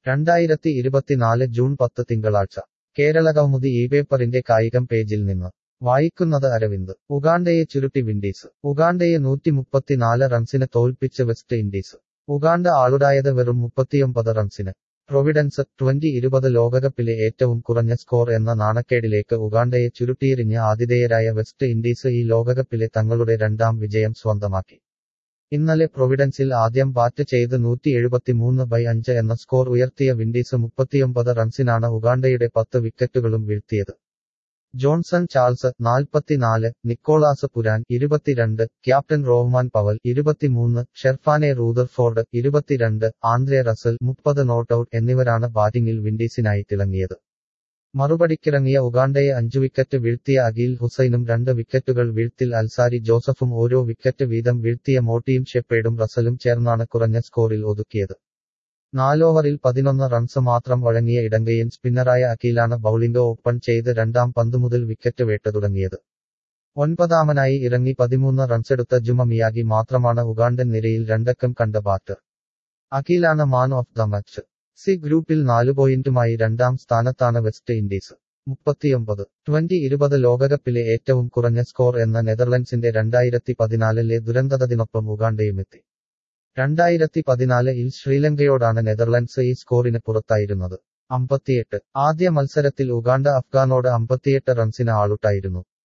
രണ്ടായിരത്തി ഇരുപത്തിനാല് ജൂൺ പത്ത് തിങ്കളാഴ്ച കേരളകൗമുദി ഈ പേപ്പറിന്റെ കായികം പേജിൽ നിന്ന് വായിക്കുന്നത് അരവിന്ദ് ഉഗാണ്ടയെ ചുരുട്ടി വിൻഡീസ് ഉഗാണ്ടയെ നൂറ്റിമുപ്പത്തിനാല് റൺസിന് തോൽപ്പിച്ച് വെസ്റ്റ് ഇൻഡീസ് ഉഗാണ്ട ആളുടായത് വെറും മുപ്പത്തിയൊമ്പത് റൺസിന് പ്രൊവിഡൻസ് ട്വന്റി ഇരുപത് ലോകകപ്പിലെ ഏറ്റവും കുറഞ്ഞ സ്കോർ എന്ന നാണക്കേടിലേക്ക് ഉഗാണ്ടയെ ചുരുട്ടിയെറിഞ്ഞ് ആതിഥേയരായ വെസ്റ്റ് ഇൻഡീസ് ഈ ലോകകപ്പിലെ തങ്ങളുടെ രണ്ടാം വിജയം സ്വന്തമാക്കി ഇന്നലെ പ്രൊവിഡൻസിൽ ആദ്യം ബാറ്റ് ചെയ്ത് നൂറ്റി എഴുപത്തിമൂന്ന് ബൈ അഞ്ച് എന്ന സ്കോർ ഉയർത്തിയ വിൻഡീസ് മുപ്പത്തിയൊമ്പത് റൺസിനാണ് ഉഗാണ്ടയുടെ പത്ത് വിക്കറ്റുകളും വീഴ്ത്തിയത് ജോൺസൺ ചാൾസ് നാൽപ്പത്തിനാല് നിക്കോളാസ് പുരാൻ ഇരുപത്തിരണ്ട് ക്യാപ്റ്റൻ റോഹ്മാൻ പവൽ ഇരുപത്തിമൂന്ന് ഷെർഫാനെ റൂദർഫോർഡ് ഇരുപത്തിരണ്ട് ആന്ദ്രെ റസൽ മുപ്പത് നോട്ടൌട്ട് എന്നിവരാണ് ബാറ്റിംഗിൽ വിൻഡീസിനായി തിളങ്ങിയത് മറുപടിക്കിറങ്ങിയ ഉഗാണ്ടയെ അഞ്ചു വിക്കറ്റ് വീഴ്ത്തിയ അഖിൽ ഹുസൈനും രണ്ട് വിക്കറ്റുകൾ വീഴ്ത്തിൽ അൽസാരി ജോസഫും ഓരോ വിക്കറ്റ് വീതം വീഴ്ത്തിയ മോട്ടിയും ഷെപ്പേഡും റസലും ചേർന്നാണ് കുറഞ്ഞ സ്കോറിൽ ഒതുക്കിയത് നാലോവറിൽ പതിനൊന്ന് റൺസ് മാത്രം വഴങ്ങിയ ഇടങ്കയൻ സ്പിന്നറായ അഖിലാണ് ബൌളിംഗ് ഓപ്പൺ ചെയ്ത് രണ്ടാം പന്ത് മുതൽ വിക്കറ്റ് വേട്ട തുടങ്ങിയത് ഒൻപതാമനായി ഇറങ്ങി പതിമൂന്ന് റൺസെടുത്ത ജുമ മിയാഗി മാത്രമാണ് ഉഗാണ്ടൻ നിരയിൽ രണ്ടക്കം കണ്ട ബാറ്റർ അഖിലാണ് man of the match C ഗ്രൂപ്പിൽ നാലു പോയിന്റുമായി രണ്ടാം സ്ഥാനത്താണ് വെസ്റ്റ് ഇൻഡീസ് മുപ്പത്തിയൊമ്പത് ട്വന്റി ഇരുപത് ലോകകപ്പിലെ ഏറ്റവും കുറഞ്ഞ സ്കോർ എന്ന നെതർലൻഡ്സിന്റെ രണ്ടായിരത്തി പതിനാലിലെ ദുരന്തതതിനൊപ്പം ഉഗാണ്ടയുമെത്തി രണ്ടായിരത്തി പതിനാലിൽ ശ്രീലങ്കയോടാണ് നെതർലൻഡ്സ് ഈ സ്കോറിന് പുറത്തായിരുന്നത് അമ്പത്തിയെട്ട് ആദ്യ മത്സരത്തിൽ ഉഗാണ്ട അഫ്ഗാനോട് അമ്പത്തിയെട്ട് റൺസിന് ആളുട്ടായിരുന്നു